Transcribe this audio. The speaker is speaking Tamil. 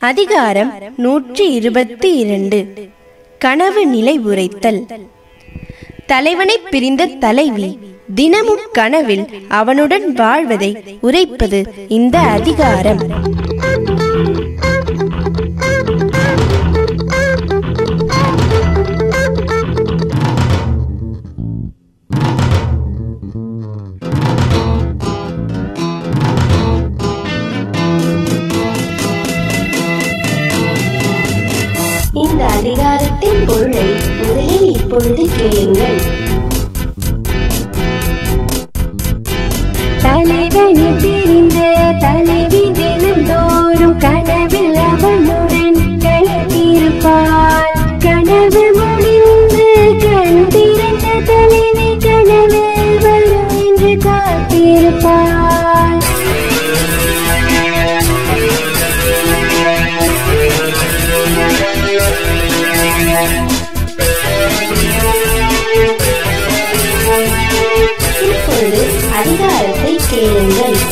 அதிகாரம் நூற்றி இருபத்தி இரண்டு கனவு நிலை உரைத்தல் தலைவனை பிரிந்த தலைவி தினமும் கனவில் அவனுடன் வாழ்வதை உரைப்பது இந்த அதிகாரம் இந்த அதிகாரத்தின் பொருளை முதலில் இப்பொழுது கேளுங்கள் தலைவனை பிரிந்த தலைவி தினந்தோறும் கனவில் அவனுடன் கலந்திருப்பாள் கனவு முடிந்து கண் திறந்த தலைவி கனவில் வரும் என்று காத்திருப்பாள் இப்பொழுது அதிகாரத்தை கேளுங்கள்